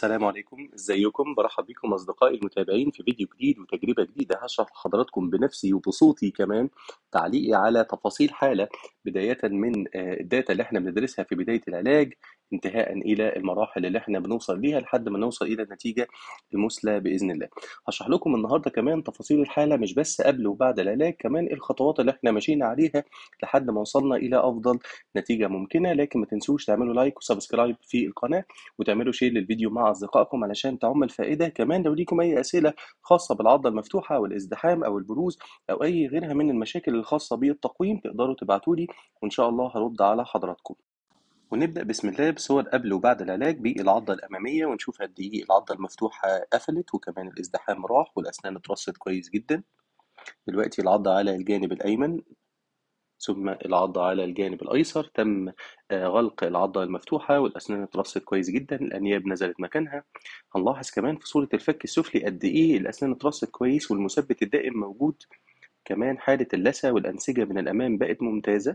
السلام عليكم ازيكم برحب بكم اصدقائي المتابعين في فيديو جديد وتجربه جديده هشرح لحضراتكم بنفسي وبصوتي كمان تعليقي على تفاصيل حاله بدايه من آه، الداتا اللي احنا بندرسها في بدايه العلاج انتهاء الى المراحل اللي احنا بنوصل ليها لحد ما نوصل الى النتيجه المثلى باذن الله هشرح لكم النهارده كمان تفاصيل الحاله مش بس قبل وبعد العلاج كمان الخطوات اللي احنا ماشيين عليها لحد ما وصلنا الى افضل نتيجه ممكنه لكن ما تنسوش تعملوا لايك وسبسكرايب في القناه وتعملوا شير للفيديو مع اصدقائكم علشان تعم الفائده كمان لو ليكم اي اسئله خاصه بالعضله المفتوحه او الازدحام او البروز او اي غيرها من المشاكل الخاصه بالتقويم تقدروا تبعتوا لي وان شاء الله هرد على حضراتكم ونبدأ بسم الله بصور قبل وبعد العلاج بالعضة الأمامية ونشوف قد إيه العضة المفتوحة قفلت وكمان الازدحام راح والأسنان اترصت كويس جدا دلوقتي العضة على الجانب الأيمن ثم العضة على الجانب الأيسر تم آه، غلق العضة المفتوحة والأسنان اترصت كويس جدا الأنياب نزلت مكانها هنلاحظ كمان في صورة الفك السفلي قد إيه الأسنان اترصت كويس والمثبت الدائم موجود كمان حالة اللثة والأنسجة من الأمام بقت ممتازة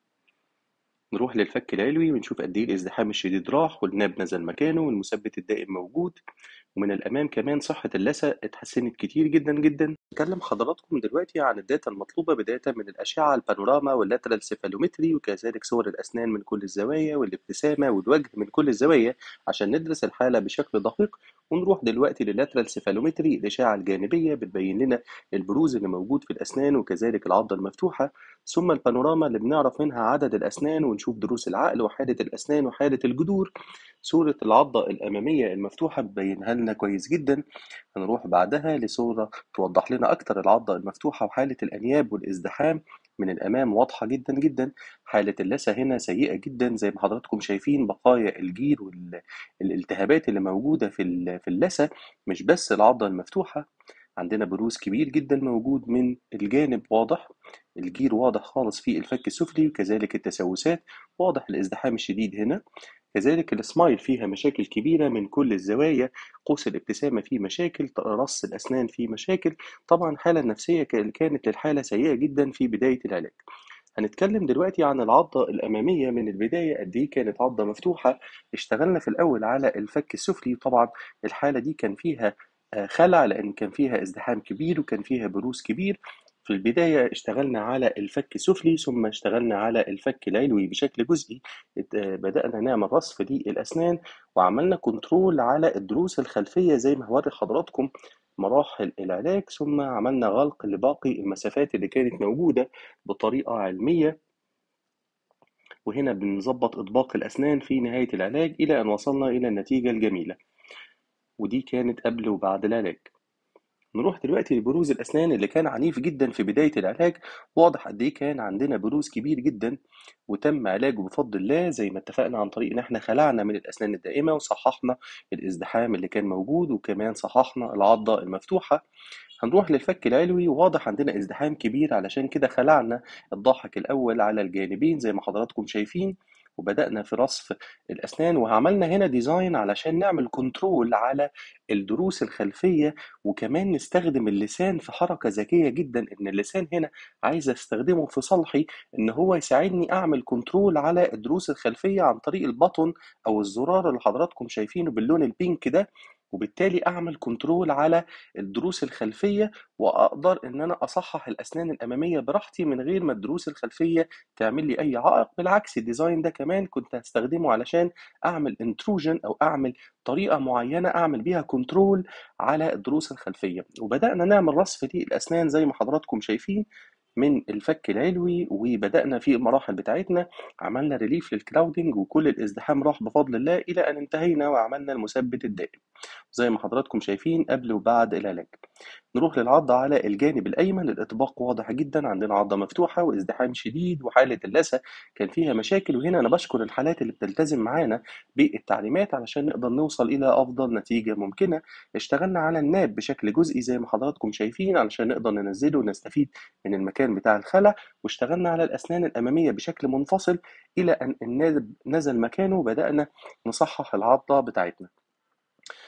نروح للفك العلوي ونشوف قد ايه الازدحام الشديد راح والناب نزل مكانه والمثبت الدائم موجود ومن الأمام كمان صحة اللثة اتحسنت كتير جدا جدا نتكلم حضراتكم دلوقتي عن الداتا المطلوبة بداية من الأشعة البانوراما واللاترال سيفالومتري وكذلك صور الأسنان من كل الزوايا والابتسامة والوجه من كل الزوايا عشان ندرس الحالة بشكل دقيق ونروح دلوقتي لللاترال سيفالومتري الأشعة الجانبية بتبين لنا البروز اللي موجود في الأسنان وكذلك العضة المفتوحة ثم البانوراما اللي بنعرف منها عدد الأسنان ونشوف دروس العقل وحالة الأسنان وحالة الجذور صورة العضة الأمامية المفتوحة بتبينها لنا كويس جدا هنروح بعدها لصورة توضح لنا أكتر العضة المفتوحة وحالة الأنياب والازدحام من الأمام واضحة جدا جدا حالة اللثة هنا سيئة جدا زي ما حضراتكم شايفين بقايا الجير والالتهابات اللي موجودة في في اللثة مش بس العضة المفتوحة عندنا بروز كبير جدا موجود من الجانب واضح الجير واضح خالص في الفك السفلي وكذلك التسوسات واضح الازدحام الشديد هنا كذلك السمايل فيها مشاكل كبيرة من كل الزوايا قوس الابتسامة فيه مشاكل رص الأسنان فيه مشاكل طبعا الحالة النفسية كانت للحالة سيئة جدا في بداية العلاج هنتكلم دلوقتي عن العضة الأمامية من البداية قد إيه كانت عضة مفتوحة اشتغلنا في الأول على الفك السفلي طبعا الحالة دي كان فيها آه، خلع لأن كان فيها ازدحام كبير وكان فيها بروز كبير في البداية اشتغلنا على الفك السفلي ثم اشتغلنا على الفك العلوي بشكل جزئي آه، بدأنا نعمل رصف للأسنان وعملنا كنترول على الضروس الخلفية زي ما هوري حضراتكم مراحل العلاج ثم عملنا غلق لباقي المسافات اللي كانت موجودة بطريقة علمية وهنا بنظبط إطباق الأسنان في نهاية العلاج إلى أن وصلنا إلى النتيجة الجميلة ودي كانت قبل وبعد العلاج نروح دلوقتي لبروز الأسنان اللي كان عنيف جدا في بداية العلاج واضح قد إيه كان عندنا بروز كبير جدا وتم علاجه بفضل الله زي ما اتفقنا عن طريق إن إحنا خلعنا من الأسنان الدائمة وصححنا الازدحام اللي كان موجود وكمان صححنا العضة المفتوحة هنروح للفك العلوي واضح عندنا ازدحام كبير علشان كده خلعنا الضاحك الأول على الجانبين زي ما حضراتكم شايفين وبدأنا في رصف الأسنان وعملنا هنا ديزاين علشان نعمل كنترول على الضروس الخلفية وكمان نستخدم اللسان في حركة ذكية جدا إن اللسان هنا عايز أستخدمه في صالحي إن هو يساعدني أعمل كنترول على الضروس الخلفية عن طريق البطن أو الزرار اللي حضراتكم شايفينه باللون البينك ده وبالتالي اعمل كنترول على الضروس الخلفيه واقدر ان انا اصحح الاسنان الاماميه براحتي من غير ما الضروس الخلفيه تعمل لي اي عائق بالعكس الديزاين ده كمان كنت هستخدمه علشان اعمل انتروجن او اعمل طريقه معينه اعمل بيها كنترول على الضروس الخلفيه وبدانا نعمل رصف للاسنان زي ما حضراتكم شايفين من الفك العلوي وبدأنا في المراحل بتاعتنا عملنا ريليف للكراودنج وكل الازدحام راح بفضل الله إلى أن انتهينا وعملنا المثبت الدائم زي ما حضراتكم شايفين قبل وبعد العلاج نروح للعضة على الجانب الأيمن الإطباق واضح جدا عندنا عضة مفتوحة وازدحام شديد وحالة اللثة كان فيها مشاكل وهنا أنا بشكر الحالات اللي بتلتزم معانا بالتعليمات علشان نقدر نوصل إلى أفضل نتيجة ممكنة اشتغلنا على الناب بشكل جزئي زي ما حضراتكم شايفين علشان نقدر ننزله ونستفيد من المكان بتاع الخلع واشتغلنا على الأسنان الأمامية بشكل منفصل إلى أن الناب نزل مكانه وبدأنا نصحح العضة بتاعتنا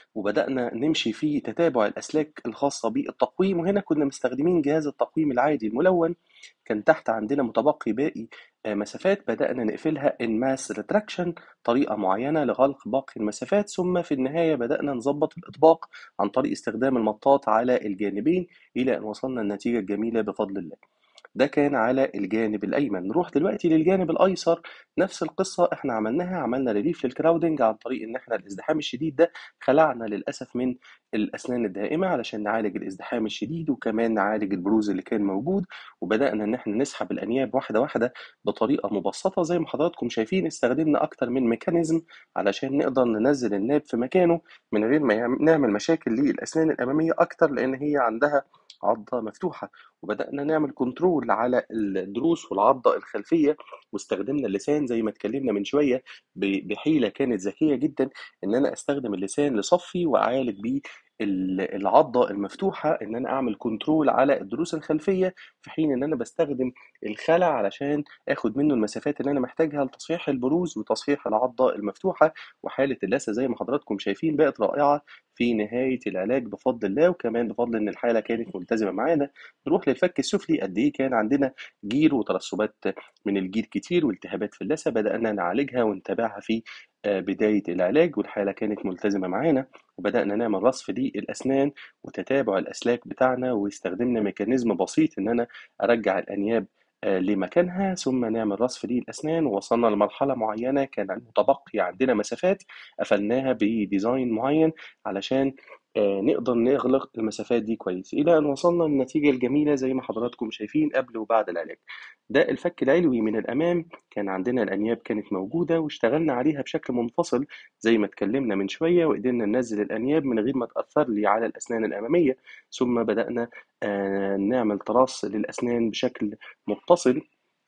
وبدأنا نمشي في تتابع الأسلاك الخاصة بالتقويم وهنا كنا مستخدمين جهاز التقويم العادي الملون كان تحت عندنا متبقي باقي آه، مسافات بدأنا نقفلها in mass retraction طريقة معينة لغلق باقي المسافات ثم في النهاية بدأنا نظبط الإطباق عن طريق استخدام المطاط على الجانبين إلى أن وصلنا النتيجة الجميلة بفضل الله ده كان على الجانب الأيمن نروح دلوقتي للجانب الأيسر نفس القصة احنا عملناها عملنا ريليف للكراودنج عن طريق ان احنا الازدحام الشديد ده خلعنا للأسف من الأسنان الدائمة علشان نعالج الازدحام الشديد وكمان نعالج البروز اللي كان موجود وبدأنا ان احنا نسحب الأنياب واحدة واحدة بطريقة مبسطة زي ما حضراتكم شايفين استخدمنا أكتر من ميكانيزم علشان نقدر ننزل الناب في مكانه من غير ما يعم- نعمل مشاكل للأسنان الأمامية أكتر لأن هي عندها عضة مفتوحة وبدأنا نعمل كنترول على الضروس والعضة الخلفية واستخدمنا اللسان زي ما اتكلمنا من شوية ب- بحيلة كانت ذكية جدا إن أنا أستخدم اللسان لصفي وأعالج بيه ال- العضة المفتوحة إن أنا أعمل كنترول على الضروس الخلفية في حين إن أنا بستخدم الخلع علشان آخد منه المسافات اللي أنا محتاجها لتصحيح البروز وتصحيح العضة المفتوحة وحالة اللثة زي ما حضراتكم شايفين بقت رائعة في نهاية العلاج بفضل الله وكمان بفضل إن الحالة كانت ملتزمة معانا نروح للفك السفلي قد إيه كان عندنا جير وترسبات من الجير كتير والتهابات في اللثة بدأنا نعالجها ونتابعها في آه، بداية العلاج والحالة كانت ملتزمة معانا وبدأنا نعمل رصف للأسنان وتتابع الأسلاك بتاعنا واستخدمنا ميكانيزم بسيط إن أنا أرجع الأنياب آه، لمكانها ثم نعمل رصف للأسنان ووصلنا لمرحلة معينة كان متبقي عندنا مسافات قفلناها بديزاين معين علشان آه، نقدر نغلق المسافات دي كويس إلى أن وصلنا للنتيجة الجميلة زي ما حضراتكم شايفين قبل وبعد العلاج ده الفك العلوي من الأمام كان عندنا الأنياب كانت موجودة واشتغلنا عليها بشكل منفصل زي ما اتكلمنا من شوية وقدرنا ننزل الأنياب من غير ما تأثر لي على الأسنان الأمامية ثم بدأنا آه، نعمل تراص للأسنان بشكل متصل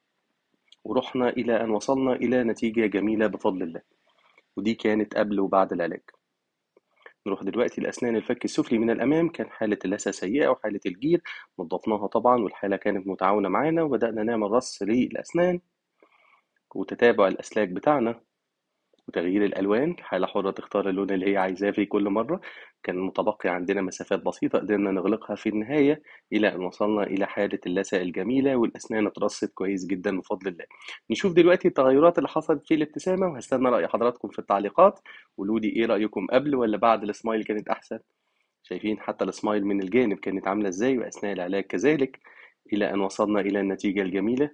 ورحنا إلى أن وصلنا إلى نتيجة جميلة بفضل الله ودي كانت قبل وبعد العلاج نروح دلوقتي لأسنان الفك السفلي من الأمام كان حالة اللثة سيئة وحالة الجير نظفناها طبعا والحالة كانت متعاونة معانا وبدأنا نعمل رص للأسنان وتتابع الأسلاك بتاعنا وتغيير الألوان حالة حرة تختار اللون اللي هي عايزاه في كل مرة كان متبقي عندنا مسافات بسيطة قدرنا نغلقها في النهاية إلى أن وصلنا إلى حالة اللثة الجميلة والأسنان اترصت كويس جدا بفضل الله نشوف دلوقتي التغيرات اللي حصلت في الابتسامة وهستنى رأي حضراتكم في التعليقات قولوا لي إيه رأيكم قبل ولا بعد السمايل كانت أحسن شايفين حتى السمايل من الجانب كانت عاملة إزاي وأثناء العلاج كذلك إلى أن وصلنا إلى النتيجة الجميلة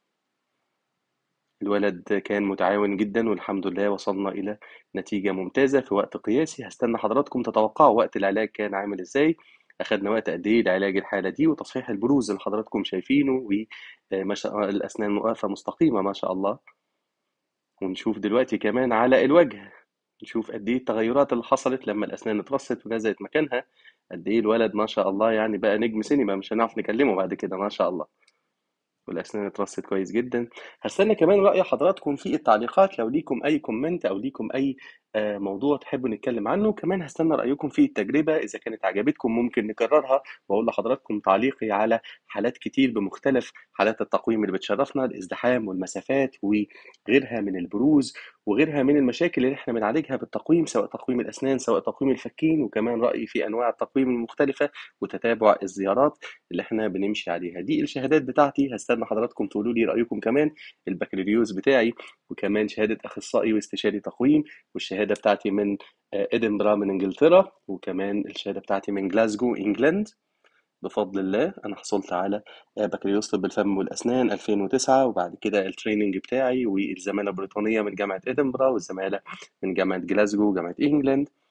الولد كان متعاون جدا والحمد لله وصلنا إلى نتيجة ممتازة في وقت قياسي هستنى حضراتكم تتوقعوا وقت العلاج كان عامل إزاي أخدنا وقت قد إيه لعلاج الحالة دي وتصحيح البروز اللي حضراتكم شايفينه وما شاء الله الأسنان واقفة مستقيمة ما شاء الله ونشوف دلوقتي كمان على الوجه نشوف قد إيه التغيرات اللي حصلت لما الأسنان اترصت ونزلت مكانها قد إيه الولد ما شاء الله يعني بقى نجم سينما مش هنعرف نكلمه بعد كده ما شاء الله والأسنان اترصت كويس جدا هستنى كمان رأي حضراتكم في التعليقات لو ليكم أي كومنت أو ليكم أي آه، موضوع تحبوا نتكلم عنه كمان هستنى رأيكم في التجربة إذا كانت عجبتكم ممكن نكررها وأقول لحضراتكم تعليقي على حالات كتير بمختلف حالات التقويم اللي بتشرفنا الازدحام والمسافات وغيرها من البروز وغيرها من المشاكل اللي احنا بنعالجها بالتقويم سواء تقويم الأسنان سواء تقويم الفكين وكمان رأيي في أنواع التقويم المختلفة وتتابع الزيارات اللي احنا بنمشي عليها دي الشهادات بتاعتي هستنى حضراتكم تقولوا لي رأيكم كمان البكالوريوس بتاعي وكمان شهادة أخصائي واستشاري تقويم والشهادة بتاعتي من آه، إدنبرا من إنجلترا وكمان الشهادة بتاعتي من جلاسجو إنجلند بفضل الله أنا حصلت على آه، بكالوريوس طب الفم والأسنان 2009 وبعد كده التريننج بتاعي والزمالة البريطانية من جامعة إدنبرا والزمالة من جامعة جلاسجو وجامعة إنجلند